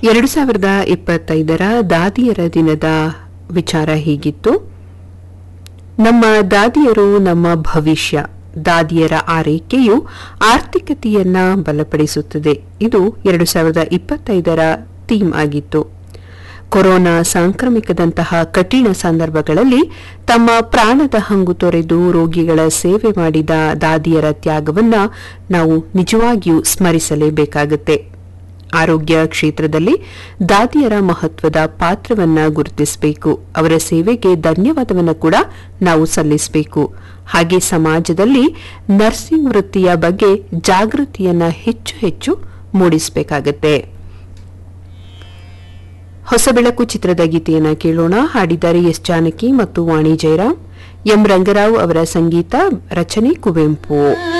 ಎರಡು ಸಾವಿರದ ಇಪ್ಪತ್ತೈದರ ದಾದಿಯರ ದಿನದ ವಿಚಾರ ಹೀಗಿತ್ತು ನಮ್ಮ ದಾದಿಯರು ನಮ್ಮ ಭವಿಷ್ಯ ದಾದಿಯರ ಆರೈಕೆಯು ಆರ್ಥಿಕತೆಯನ್ನ ಬಲಪಡಿಸುತ್ತದೆ ಇದು ಎರಡು ಸಾವಿರದ ಇಪ್ಪತ್ತೈದರ ಥೀಮ್ ಆಗಿತ್ತು ಕೊರೋನಾ ಸಾಂಕ್ರಾಮಿಕದಂತಹ ಕಠಿಣ ಸಂದರ್ಭಗಳಲ್ಲಿ ತಮ್ಮ ಪ್ರಾಣದ ಹಂಗು ತೊರೆದು ರೋಗಿಗಳ ಸೇವೆ ಮಾಡಿದ ದಾದಿಯರ ತ್ಯಾಗವನ್ನ ನಾವು ನಿಜವಾಗಿಯೂ ಸ್ಮರಿಸಲೇಬೇಕಾಗುತ್ತೆ ಆರೋಗ್ಯ ಕ್ಷೇತ್ರದಲ್ಲಿ ದಾದಿಯರ ಮಹತ್ವದ ಪಾತ್ರವನ್ನ ಗುರುತಿಸಬೇಕು ಅವರ ಸೇವೆಗೆ ಧನ್ಯವಾದವನ್ನು ಕೂಡ ನಾವು ಸಲ್ಲಿಸಬೇಕು ಹಾಗೆ ಸಮಾಜದಲ್ಲಿ ನರ್ಸಿಂಗ್ ವೃತ್ತಿಯ ಬಗ್ಗೆ ಜಾಗೃತಿಯನ್ನ ಹೆಚ್ಚು ಹೆಚ್ಚು ಮೂಡಿಸಬೇಕಾಗತ್ತೆ ಹೊಸ ಬೆಳಕು ಚಿತ್ರದ ಗೀತೆಯನ್ನ ಕೇಳೋಣ ಹಾಡಿದ್ದಾರೆ ಎಸ್ ಜಾನಕಿ ಮತ್ತು ವಾಣಿ ಜಯರಾಮ್ ಎಂ ರಂಗರಾವ್ ಅವರ ಸಂಗೀತ ರಚನೆ ಕುವೆಂಪು